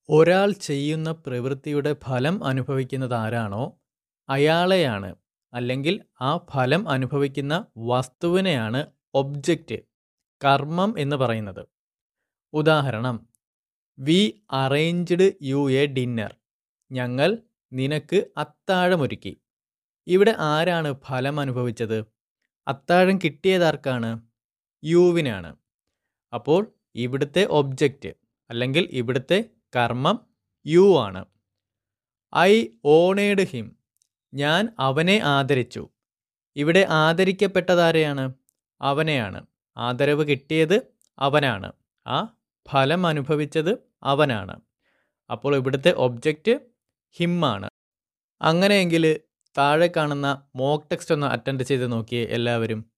ഒരാൾ ചെയ്യുന്ന പ്രവൃത്തിയുടെ ഫലം അനുഭവിക്കുന്നതാരാണോ അയാളെയാണ് അല്ലെങ്കിൽ ആ ഫലം അനുഭവിക്കുന്ന വസ്തുവിനെയാണ് ഒബ്ജക്റ്റ് കർമ്മം എന്ന് പറയുന്നത് ഉദാഹരണം we arranged you a dinner ഞങ്ങൾ നിനക്ക് അത്താഴമൊരുക്കി ഇവിടെ ആരാണ് ഫലം അനുഭവിച്ചത് അത്താഴം കിട്ടിയതാർക്കാണ് യുവിനാണ് അപ്പോൾ ഇവിടുത്തെ ഒബ്ജക്റ്റ് അല്ലെങ്കിൽ ഇവിടുത്തെ കർമ്മം യു ആണ് ഐ ഓണേഡ് ഹിം ഞാൻ അവനെ ആദരിച്ചു ഇവിടെ ആദരിക്കപ്പെട്ടതാരെയാണ് അവനെയാണ് ആദരവ് കിട്ടിയത് അവനാണ് ആ ഫലം അനുഭവിച്ചത് അവനാണ് അപ്പോൾ ഇവിടുത്തെ ഒബ്ജക്റ്റ് ഹിം ആണ് അങ്ങനെയെങ്കിൽ താഴെ കാണുന്ന മോക്ക് ടെക്സ്റ്റ് ഒന്ന് അറ്റൻഡ് ചെയ്ത് നോക്കിയേ എല്ലാവരും